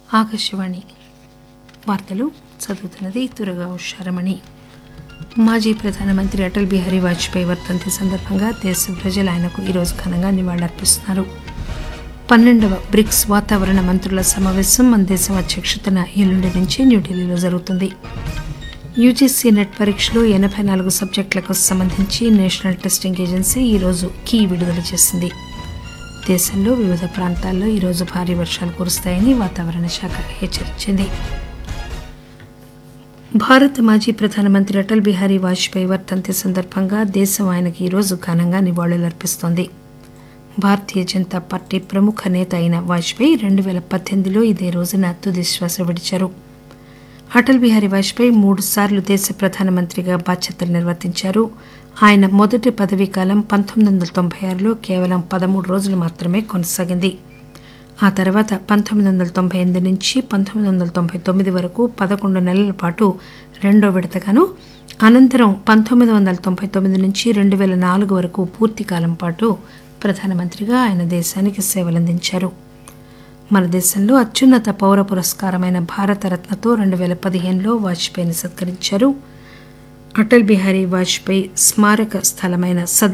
ఆకాశవాణి వార్తలు చదువుతున్నది తురగా ఉషారమణి మాజీ ప్రధానమంత్రి అటల్ బిహారీ వాజ్పేయి వర్ధంతి సందర్భంగా దేశ ప్రజలు ఆయనకు ఈరోజు ఘనంగా నివాళులర్పిస్తున్నారు పన్నెండవ బ్రిక్స్ వాతావరణ మంత్రుల సమావేశం మన దేశం అధ్యక్షతన ఎల్లుండి నుంచి న్యూఢిల్లీలో జరుగుతుంది యూజీసీ నెట్ పరీక్షలో ఎనభై నాలుగు సబ్జెక్టులకు సంబంధించి నేషనల్ టెస్టింగ్ ఏజెన్సీ ఈరోజు కీ విడుదల చేసింది దేశంలో వివిధ ప్రాంతాల్లో ఈరోజు భారీ వర్షాలు కురుస్తాయని వాతావరణ శాఖ హెచ్చరించింది భారత మాజీ ప్రధానమంత్రి అటల్ బిహారీ వాజ్పేయి వర్ధంతి సందర్భంగా దేశం ఆయనకి ఈరోజు ఘనంగా నివాళులర్పిస్తోంది భారతీయ జనతా పార్టీ ప్రముఖ నేత అయిన వాజ్పేయి రెండు వేల పద్దెనిమిదిలో ఇదే రోజున తుది శ్వాస విడిచారు అటల్ బిహారీ వాజ్పేయి మూడు సార్లు దేశ ప్రధానమంత్రిగా బాధ్యతలు నిర్వర్తించారు ఆయన మొదటి పదవీ కాలం పంతొమ్మిది వందల తొంభై ఆరులో కేవలం పదమూడు రోజులు మాత్రమే కొనసాగింది ఆ తర్వాత పంతొమ్మిది వందల తొంభై ఎనిమిది నుంచి పంతొమ్మిది వందల తొంభై తొమ్మిది వరకు పదకొండు నెలల పాటు రెండో విడతగాను అనంతరం పంతొమ్మిది వందల తొంభై తొమ్మిది నుంచి రెండు వేల నాలుగు వరకు పూర్తి కాలం పాటు ప్రధానమంత్రిగా ఆయన దేశానికి సేవలందించారు మన దేశంలో అత్యున్నత పౌర పురస్కారమైన భారతరత్నతో రెండు వేల పదిహేనులో వాజ్పేయిని సత్కరించారు అటల్ బిహారీ వాజ్పేయి స్మారక స్థలమైన సదర్